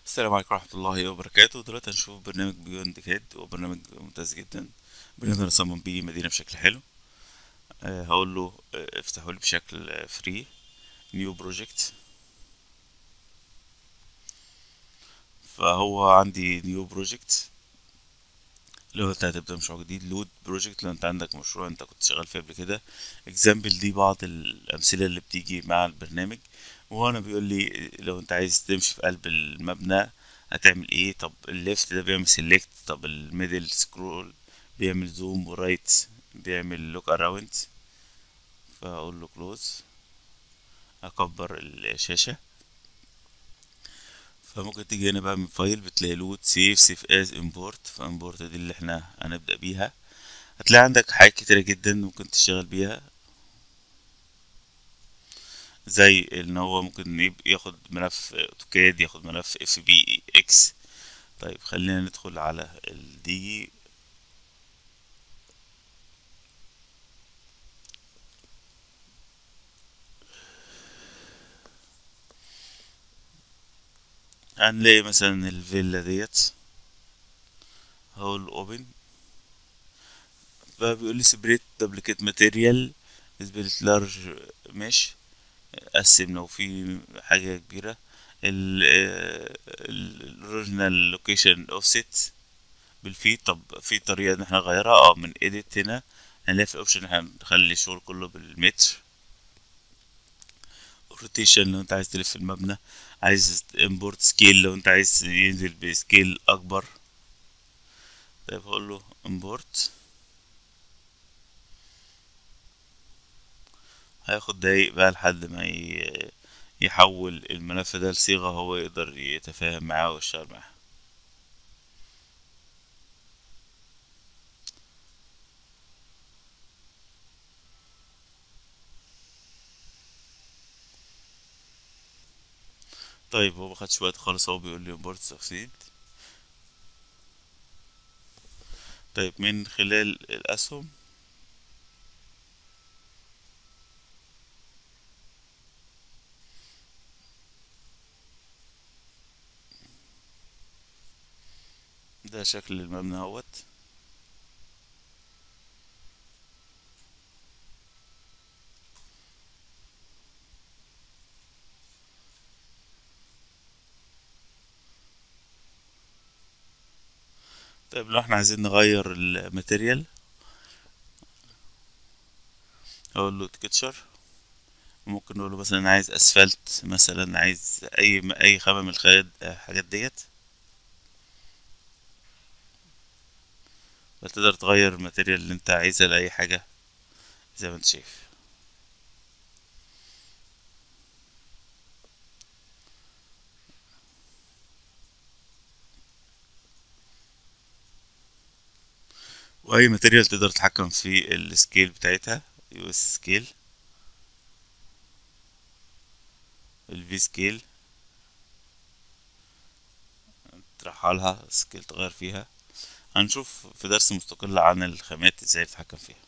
السلام عليكم ورحمة الله وبركاته دلوقتي هنشوف برنامج بيوند كاد وبرنامج ممتاز جدا بنقدر نصمم بيه مدينة بشكل حلو أه هقول له آه، افتحه لي بشكل فري نيو بروجكت فهو عندي نيو بروجكت لو انت هتبدأ مشروع جديد لود بروجكت لو انت عندك مشروع انت كنت شغال فيه قبل كده اكزامبل دي بعض الامثلة اللي بتيجي مع البرنامج وهنا بيقول لي لو انت عايز تمشي في قلب المبنى هتعمل ايه طب الليفت ده بيعمل سيلكت طب الميدل سكرول بيعمل زوم ورايت بيعمل لوك اراوند فاقول له كلوز اكبر الشاشة فممكن تيجي هنا بقى من فايل بتلاقي لود سيف سيف از امبورت فامبورت دي اللي احنا هنبدأ بيها هتلاقي عندك حاجات كتيرة جدا ممكن تشتغل بيها زي ان هو ممكن يب- ياخد ملف اوتوكاد ياخد ملف اف بي اكس طيب خلينا ندخل على الدي هنلاقي مثلا الفيلا ديت هقول اوبن فبيقول لي سبريت دبليكيت ماتيريال سبريت لارج مش قسم لو في حاجة كبيرة الاوريجينال لوكيشن اوفست بالفيت طب في طريقة ان احنا نغيرها اه من edit هنا هنلاقي في الاوبشن ان احنا نخلي الشغل كله بالمتر روتيشن لو انت عايز تلف المبنى عايز امبورت سكيل لو انت عايز ينزل بسكيل اكبر طيب هقول له امبورت هياخد دقايق بقى لحد ما ي- يحول الملف ده لصيغة هو يقدر يتفاهم معاه ويشتغل معاها طيب هو مخدش وقت خالص هو بيقول لي import succeed طيب من خلال الأسهم ده شكل المبنى اهوت طيب لو احنا عايزين نغير الماتيريال اقول له تكتشر ممكن نقول له مثلا عايز اسفلت مثلا عايز اي اي خامة من الخياد الحاجات ديت فتقدر تغير الماتيريال اللي انت عايزها لأي حاجة زي ما انت شايف واي ماتيريال تقدر تتحكم في السكيل بتاعتها يو اس سكيل الفي سكيل ترحلها سكيل تغير فيها هنشوف في درس مستقل عن الخامات ازاي تتحكم فيها